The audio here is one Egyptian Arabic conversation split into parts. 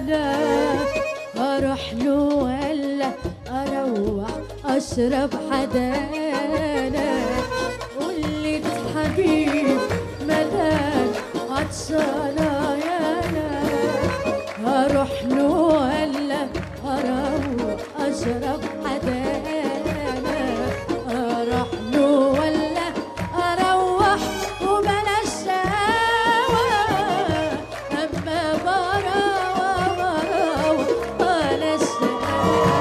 انا اروح له ولا اروح اشرب حدانا قولي حبيب ملان عطشانة يا انا اروح له ولا اروح اشرب حدانا اروح له ولا اروح وبلاش شهوة اما براوة براوة بلاش شهوة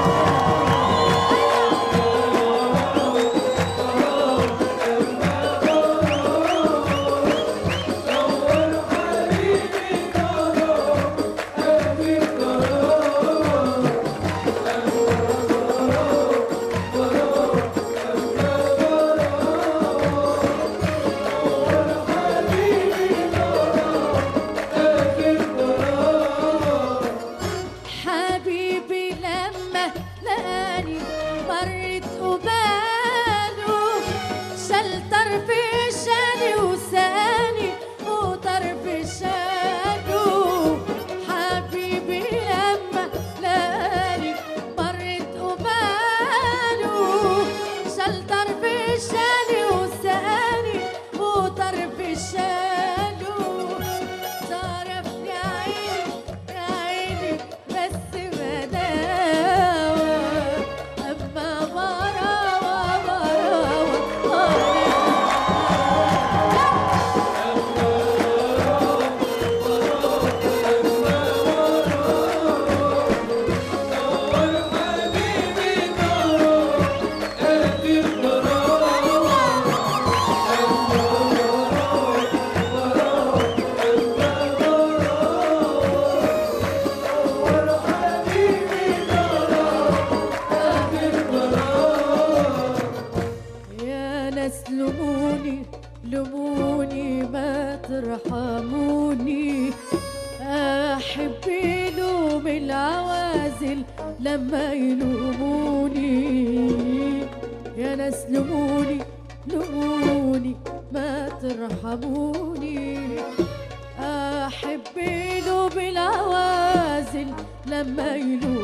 حبيبي لما لقاني مرت قباله شال طرف شاني وساني وطرف شانه حبيبي لما لقاني مرت قباله شال طرف شاني وساني وطرف شانه طرف يا عيني يا عيني بس بداوة أما براوة براوة يا ناس لموني لموني ما ترحموني أحب يلوم العوازل لما يلوموني يا ناس لموني لموني ما ترحموني أحب يلوم العوازل لما يلوموني